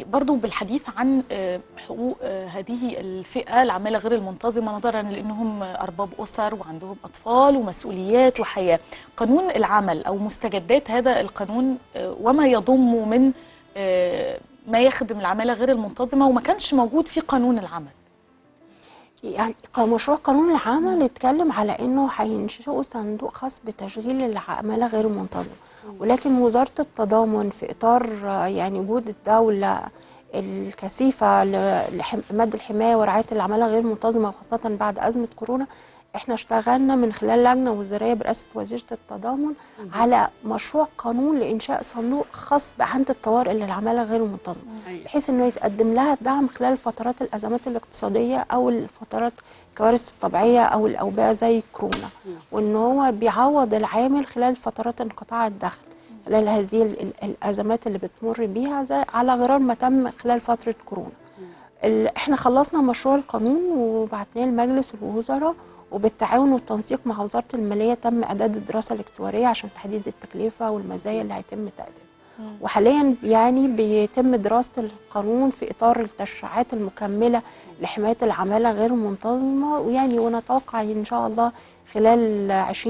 يعني برضو بالحديث عن آه، حقوق آه، هذه الفئة العمالة غير المنتظمة نظرا لأنهم أرباب أسر وعندهم أطفال ومسؤوليات وحياة قانون العمل أو مستجدات هذا القانون آه، وما يضم من آه، ما يخدم العمالة غير المنتظمة وما كانش موجود في قانون العمل يعني قا- مشروع قانون العمل اتكلم على انه هينشئوا صندوق خاص بتشغيل العماله غير المنتظمه ولكن وزاره التضامن في اطار آه، يعني وجود الدوله الكثيفه ل- لمد الحمايه ورعايه العماله غير المنتظمه وخاصه بعد ازمه كورونا احنا اشتغلنا من خلال لجنه وزاريه برئاسه وزيره التضامن على مشروع قانون لانشاء صندوق خاص بعند الطوارئ للعماله غير المنتظمه أيوة. بحيث انه يتقدم لها الدعم خلال فترات الازمات الاقتصاديه او الفترات الكوارث الطبيعيه او الاوبئه زي كورونا وان هو بيعوض العامل خلال فترات انقطاع الدخل خلال هذه ال- ال- الازمات اللي بتمر بيها زي على غرار ما تم خلال فتره كورونا ال- احنا خلصنا مشروع القانون وبعتناه لمجلس الوزراء وبالتعاون والتنسيق مع وزاره الماليه تم اعداد الدراسه الاكتواريه عشان تحديد التكلفه والمزايا اللي هيتم تقديمها وحاليا يعني بيتم دراسه القانون في اطار التشريعات المكمله لحمايه العماله غير المنتظمه ويعني ونتوقع ان شاء الله خلال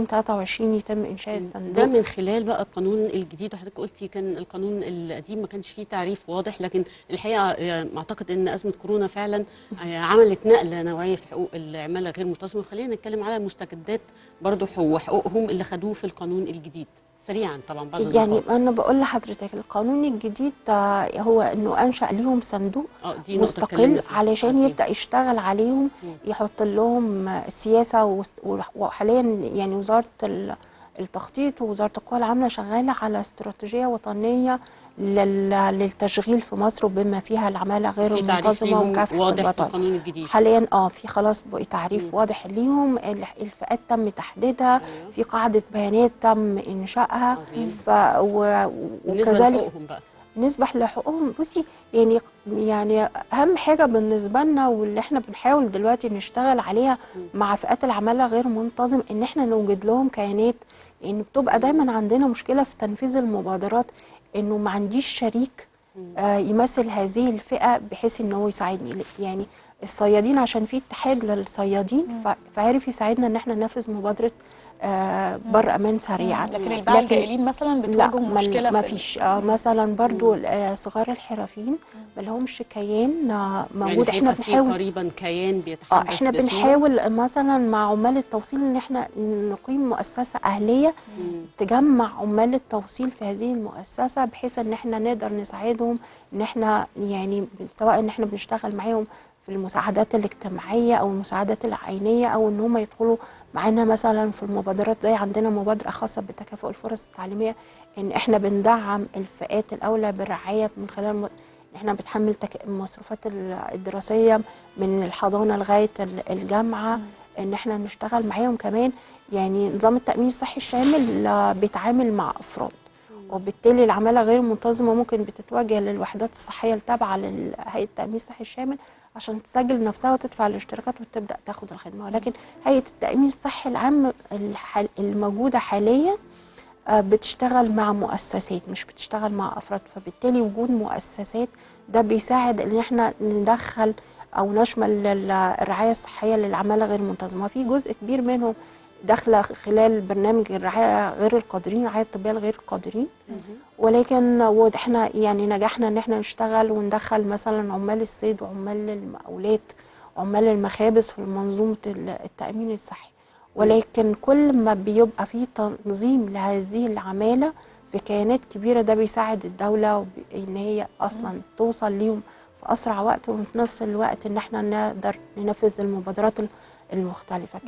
2023 يتم انشاء ده الصندوق من خلال بقى القانون الجديد وحضرتك قلتي كان القانون القديم ما كانش فيه تعريف واضح لكن الحقيقه آه، اعتقد ان ازمه كورونا فعلا آه، عملت نقله نوعيه في حقوق العماله غير المنتظمه خلينا نتكلم على مستجدات برضه حقوق- وحقوقهم اللي خدوه في القانون الجديد سريعا طبعا بعد يعني النقاط. انا بقول لحضرتك القانون الجديد آه، هو انه انشا ليهم صندوق اه دي نقطة اتكلمنا مستقل فيها. علشان عارفين. يبدا يشتغل عليهم يحط لهم سياسه وس- وحاليا يعني وزاره ال- التخطيط ووزاره القوى العامله شغاله على استراتيجيه وطنيه لل- للتشغيل في مصر وبما فيها العماله غير في تعريف المنتظمه ليهم ومكافحه واضح في البطاله القانون الجديد حاليا اه في خلاص بقى تعريف واضح ليهم ال- الفئات تم تحديدها في قاعده بيانات تم انشائها عظيم. ف و بالنسبه وكذلك لحقوقهم بقى نسبة لحقوقهم بصي يعني يعني أهم حاجة بالنسبة لنا واللي احنا بنحاول دلوقتي نشتغل عليها مع فئات العمالة غير منتظم إن احنا نوجد لهم كيانات لأن بتبقى دايما عندنا مشكلة في تنفيذ المبادرات إنه ما عنديش شريك آه يمثل هذه الفئة بحيث إن هو يساعدني يعني الصيادين عشان في اتحاد للصيادين ف- فعرف يساعدنا إن احنا ننفذ مبادرة آه بر أمان سريعا لكن الباعة الجائلين مثلا لا بتواجههم مشكلة ما في- فيش آه مثلا برضو آه صغار الحرفيين ما لهمش كيان آه موجود يعني احنا هيبقى في بنحاول قريبا كيان اه بيتحدث احنا باسمهم. بنحاول مثلا مع عمال التوصيل ان احنا نقيم مؤسسه اهليه تجمع عمال التوصيل في هذه المؤسسه بحيث ان احنا نقدر نساعدهم ان احنا يعني سواء ان احنا بنشتغل معاهم في المساعدات الاجتماعيه او المساعدات العينيه او ان هم يدخلوا معانا مثلا في المبادرات زي عندنا مبادره خاصه بتكافؤ الفرص التعليميه ان احنا بندعم الفئات الاولى بالرعايه من خلال م- إن احنا بتحمل تك... المصروفات ال- الدراسيه من الحضانه لغايه ال- الجامعه ان احنا نشتغل معاهم كمان يعني نظام التامين الصحي الشامل آه، بيتعامل مع افراد وبالتالي العماله غير المنتظمه ممكن بتتوجه للوحدات الصحيه التابعه لهيئه التامين الصحي الشامل عشان تسجل نفسها وتدفع الاشتراكات وتبدا تاخد الخدمه ولكن هيئه التامين الصحي العام الح- الموجوده حاليا آه، بتشتغل مع مؤسسات مش بتشتغل مع افراد فبالتالي وجود مؤسسات ده بيساعد ان احنا ندخل او نشمل ال- الرعايه الصحيه للعماله غير المنتظمه في جزء كبير منهم داخله خلال برنامج الرعايه غير القادرين الرعايه الطبيه لغير القادرين ولكن واضح احنا يعني نجحنا ان احنا نشتغل وندخل مثلا عمال الصيد وعمال المقاولات وعمال المخابز في منظومه ال- التامين الصحي ولكن كل ما بيبقى في تنظيم لهذه العماله في كيانات كبيره ده بيساعد الدوله وب- ان هي اصلا توصل ليهم في اسرع وقت وفي نفس الوقت ان احنا نقدر ننفذ المبادرات المختلفه